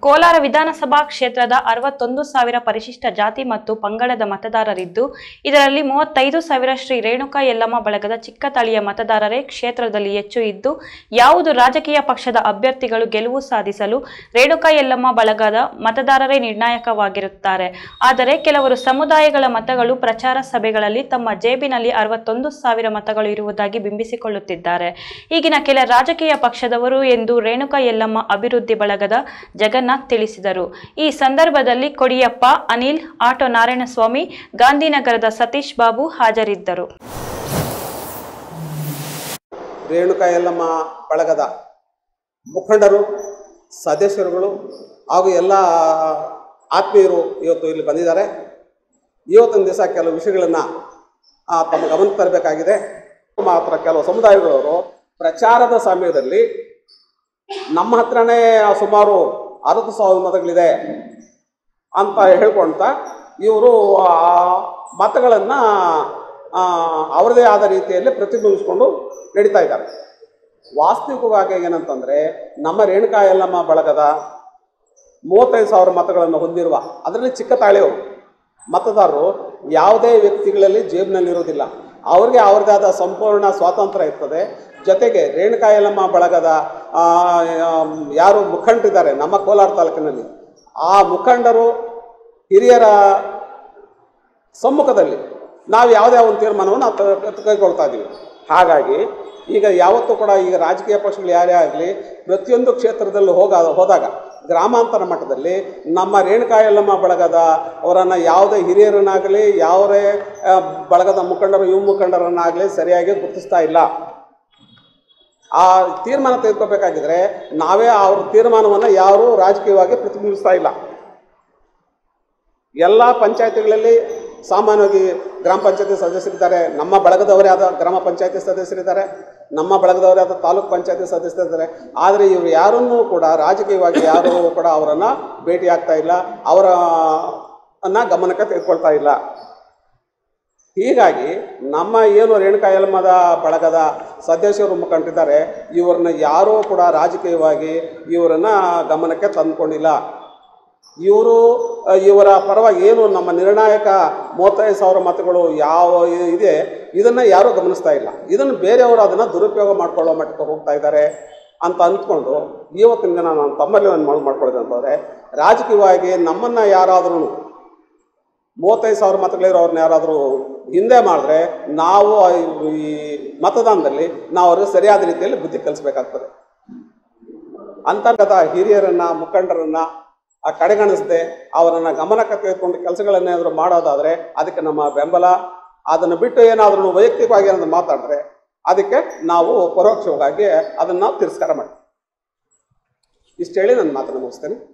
ಕೋಲಾರ ವಿಧಾನಸಭಾ ಕ್ಷೇತ್ರದ ಅರವತ್ತೊಂದು ಸಾವಿರ ಪರಿಶಿಷ್ಟ ಜಾತಿ ಮತ್ತು ಪಂಗಡದ ಮತದಾರರಿದ್ದು ಇದರಲ್ಲಿ ಮೂವತ್ತೈದು ಸಾವಿರ ಶ್ರೀ ರೇಣುಕಾ ಯಲ್ಲಮ್ಮ ಬಳಗದ ಚಿಕ್ಕತಳಿಯ ಮತದಾರರೇ ಕ್ಷೇತ್ರದಲ್ಲಿ ಹೆಚ್ಚು ಇದ್ದು ಯಾವುದು ರಾಜಕೀಯ ಪಕ್ಷದ ಅಭ್ಯರ್ಥಿಗಳು ಗೆಲುವು ಸಾಧಿಸಲು ರೇಣುಕಾ ಯಲ್ಲಮ್ಮ ಬಳಗದ ಮತದಾರರೇ ನಿರ್ಣಾಯಕವಾಗಿರುತ್ತಾರೆ ಆದರೆ ಕೆಲವರು ಸಮುದಾಯಗಳ ಮತಗಳು ಪ್ರಚಾರ ಸಭೆಗಳಲ್ಲಿ ತಮ್ಮ ಜೇಬಿನಲ್ಲಿ ಅರವತ್ತೊಂದು ಸಾವಿರ ಮತಗಳು ಇರುವುದಾಗಿ ಬಿಂಬಿಸಿಕೊಳ್ಳುತ್ತಿದ್ದಾರೆ ಈಗಿನ ಕೆಲ ರಾಜಕೀಯ ಪಕ್ಷದವರು ಎಂದು ರೇಣುಕಾ ಯಲ್ಲಮ್ಮ ಅಭಿವೃದ್ಧಿ ಬಳಗದ ಜಗನ್ನಾಥ್ ತಿಳಿಸಿದರು ಈ ಸಂದರ್ಭದಲ್ಲಿ ಕೊಡಿಯಪ್ಪ ಅನಿಲ್ ಆಟೋ ನಾರಾಯಣಸ್ವಾಮಿ ಗಾಂಧಿನಗರದ ಸತೀಶ್ ಬಾಬು ಹಾಜರಿದ್ದರು ರೇಣುಕಾ ಯಲ್ಲಮ್ಮ ಬಳಗದ ಮುಖಂಡರು ಸದಸ್ಯರುಗಳು ಹಾಗೂ ಎಲ್ಲ ಆತ್ಮೀಯರು ಇವತ್ತು ಇಲ್ಲಿ ಬಂದಿದ್ದಾರೆ ಇವತ್ತಿನ ದಿವಸ ಕೆಲವು ವಿಷಯಗಳನ್ನು ತಮ್ಮ ಗಮನಕ್ಕೆ ತರಬೇಕಾಗಿದೆ ಮಾತ್ರ ಕೆಲವು ಸಮುದಾಯಗಳವರು ಪ್ರಚಾರದ ಸಮಯದಲ್ಲಿ ನಮ್ಮ ಹತ್ರನೇ ಸುಮಾರು ಅರವತ್ತು ಸಾವಿರ ಮತಗಳಿದೆ ಅಂತ ಹೇಳ್ಕೊಳ್ತಾ ಇವರು ಆ ಮತಗಳನ್ನು ಅವರದೇ ಆದ ರೀತಿಯಲ್ಲಿ ಪ್ರತಿಬಿಂಬಿಸ್ಕೊಂಡು ನಡೀತಾ ಇದ್ದಾರೆ ವಾಸ್ತವಿಕವಾಗಿ ಏನಂತಂದರೆ ನಮ್ಮ ರೇಣುಕಾ ಯಲ್ಲಮ್ಮ ಬಳಗದ ಮೂವತ್ತೈದು ಸಾವಿರ ಮತಗಳನ್ನು ಹೊಂದಿರುವ ಅದರಲ್ಲಿ ಚಿಕ್ಕ ತಾಳೆಯವರು ಮತದಾರರು ಯಾವುದೇ ವ್ಯಕ್ತಿಗಳಲ್ಲಿ ಜೇಬಿನಲ್ಲಿರೋದಿಲ್ಲ ಅವ್ರಿಗೆ ಅವ್ರದ್ದೇ ಆದ ಸಂಪೂರ್ಣ ಸ್ವಾತಂತ್ರ್ಯ ಇರ್ತದೆ ಜೊತೆಗೆ ರೇಣುಕಾ ಯಲ್ಲಮ್ಮ ಬಳಗದ ಆ, ಆಮ್, ಯಾರು ಮುಖಂಡರಿದ್ದಾರೆ ನಮ್ಮ ಕೋಲಾರ ತಾಲೂಕಿನಲ್ಲಿ ಆ ಮುಖಂಡರು ಹಿರಿಯರ ಸಮ್ಮುಖದಲ್ಲಿ ನಾವು ಯಾವುದೇ ಒಂದು ತೀರ್ಮಾನವನ್ನು ತ- ತ- ಕೈಗೊಳ್ತಾ ಇದ್ದೀವಿ ಹಾಗಾಗಿ ಈಗ ಯಾವತ್ತೂ ಕೂಡ ಈಗ ರಾಜಕೀಯ ಪಕ್ಷಗಳು ಯಾರೇ ಆಗಲಿ ಪ್ರತಿಯೊಂದು ಕ್ಷೇತ್ರದಲ್ಲೂ ಹೋಗ ಹೋದಾಗ ಗ್ರಾಮಾಂತರ ಮಟ್ಟದಲ್ಲಿ ನಮ್ಮ ರೇಣುಕಾ ಯಲ್ಲಮ್ಮ ಬಳಗದ ಅವರನ್ನು ಯಾವುದೇ ಹಿರಿಯರನ್ನಾಗಲಿ ಯಾವುದೇ ಆ, ಬಳಗದ ಮುಖಂಡರು ಯುವ ಮುಖಂಡರನ್ನಾಗಲಿ ಸರಿಯಾಗಿ ಗುರುತಿಸ್ತಾ ಇಲ್ಲ ಆ ತೀರ್ಮಾನ ತೆಗೆದುಕೋಬೇಕಾಗಿದ್ರೆ ನಾವೇ ಅವ್ರ ತೀರ್ಮಾನವನ್ನು ಯಾರೂ ರಾಜಕೀಯವಾಗಿ ಪ್ರತಿಬಿಂಬಿಸ್ತಾ ಇಲ್ಲ ಎಲ್ಲ ಪಂಚಾಯತಿಗಳಲ್ಲಿ ಸಾಮಾನ್ಯವಾಗಿ ಗ್ರಾಮ ಪಂಚಾಯತಿ ಸದಸ್ಯರಿದ್ದಾರೆ ನಮ್ಮ ಬಳಗದವರೇ ಆದ ಗ್ರಾಮ ಪಂಚಾಯತಿ ಸದಸ್ಯರಿದ್ದಾರೆ ನಮ್ಮ ಬಳಗದವರೇ ಆದ ತಾಲೂಕ್ ಪಂಚಾಯತಿ ಸದಸ್ಯರಿದ್ದಾರೆ ಆದರೆ ಇವರು ಯಾರನ್ನೂ ಕೂಡ ರಾಜಕೀಯವಾಗಿ ಯಾರೂ ಕೂಡ ಅವರನ್ನು ಭೇಟಿ ಆಗ್ತಾ ಇಲ್ಲ ಅವರ ಅನ್ನ ಗಮನಕ್ಕೆ ತೆಗೆದುಕೊಳ್ತಾ ಇಲ್ಲ ಹೀಗಾಗಿ ನಮ್ಮ ಏನು ರೇಣುಕಾ ಯಲ್ಲಮ್ಮದ ಬಳಗದ ಸದಸ್ಯರು ಮುಖಂಡರಿದ್ದಾರೆ ಇವ್ರನ್ನ ಯಾರೂ ಕೂಡ ರಾಜಕೀಯವಾಗಿ ಇವರನ್ನ ಗಮನಕ್ಕೆ ತಂದುಕೊಂಡಿಲ್ಲ ಇವರು ಇವರ ಪರವಾಗಿ ಏನು ನಮ್ಮ ನಿರ್ಣಾಯಕ ಮೂವತ್ತೈದು ಸಾವಿರ ಮತಗಳು ಯಾವ ಇ- ಇದೆ ಇದನ್ನು ಯಾರೂ ಗಮನಿಸ್ತಾ ಇಲ್ಲ ಇದನ್ನು ಬೇರೆಯವರು ಅದನ್ನು ದುರುಪಯೋಗ ಮಾಡ್ಕೊಳ್ಳೋ ಮಟ್ಟಕ್ಕೆ ಹೋಗ್ತಾ ಇದ್ದಾರೆ ಅಂತ ಅಂದ್ಕೊಂಡು ಇವತ್ತಿನ ದಿನ ನಾನು ತಮ್ಮಲ್ಲಿ ಒಂದು ಮಾಡು ಮಾಡ್ಕೊಳ್ಳೋದು ಅಂತಂದರೆ ರಾಜಕೀಯವಾಗಿ ನಮ್ಮನ್ನು ಯಾರಾದ್ರೂ ಮೂವತ್ತೈದು ಸಾವಿರ ಮತಗಳಿರೋರನ್ನ ಯಾರಾದರೂ ಹಿಂದೆ ಮಾಡಿದ್ರೆ ನಾವು ಈ ಮತದಾನದಲ್ಲಿ ನಾವು ಅವ್ರಿಗೆ ಸರಿಯಾದ ರೀತಿಯಲ್ಲಿ ಬುದ್ಧಿ ಕಲಿಸ್ಬೇಕಾಗ್ತದೆ ಅಂತರ್ಗತ ಹಿರಿಯರನ್ನ ಮುಖಂಡರನ್ನ ಆ ಕಡೆಗಣಿಸದೆ ಅವರನ್ನ ಗಮನಕ್ಕೆ ತೆಗೆದುಕೊಂಡು ಕೆಲಸಗಳನ್ನೇನಾದರೂ ಮಾಡೋದಾದ್ರೆ ಅದಕ್ಕೆ ನಮ್ಮ ಬೆಂಬಲ ಅದನ್ನು ಬಿಟ್ಟು ಏನಾದರೂ ವೈಯಕ್ತಿಕವಾಗಿ ಏನಾದರೂ ಮಾತಾಡಿದ್ರೆ ಅದಕ್ಕೆ ನಾವು ಪರೋಕ್ಷವಾಗಿ ಅದನ್ನು ನಾವು ತಿರಸ್ಕಾರ ಮಾಡ್ತೀವಿ ಇಷ್ಟು ಹೇಳಿ ನನ್ನ ಮಾತನ್ನು ಮುಗಿಸ್ತೇನೆ